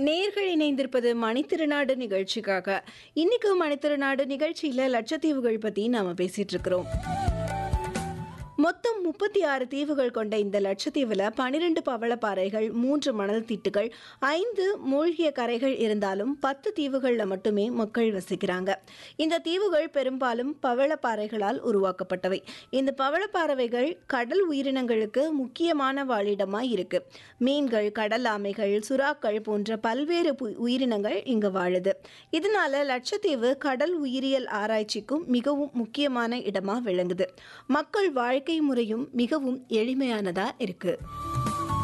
நேர்கள் இணைந்திருப்பது மணித்திருநாடு நிகழ்ச்சிக்காக இன்னைக்கு மணித்திருநாடு நிகழ்ச்சியில லட்சத்தீவுகள் பத்தி நாம பேசிட்டு இருக்கிறோம் மொத்தம் முப்பத்தி ஆறு தீவுகள் கொண்ட இந்த லட்சத்தீவுல பனிரெண்டு பவளப்பாறைகள் மூன்று மணல் திட்டுகள் ஐந்து மூழ்கிய கரைகள் இருந்தாலும் பத்து தீவுகள்ல மட்டுமே மக்கள் வசிக்கிறாங்க இந்த தீவுகள் பெரும்பாலும் பவளப்பாறைகளால் உருவாக்கப்பட்டவை இந்த பவளப்பாறைகள் கடல் உயிரினங்களுக்கு முக்கியமான வாழிடமா இருக்கு மீன்கள் கடல் ஆமைகள் சுறாக்கள் போன்ற பல்வேறு பு- உயிரினங்கள் இங்கு வாழுது இதனால லட்சத்தீவு கடல் உயிரியல் ஆராய்ச்சிக்கும் மிகவும் முக்கியமான இடமா விளங்குது மக்கள் வாழ்க்கை முறையும் மிகவும் எளிமையானதா இருக்கு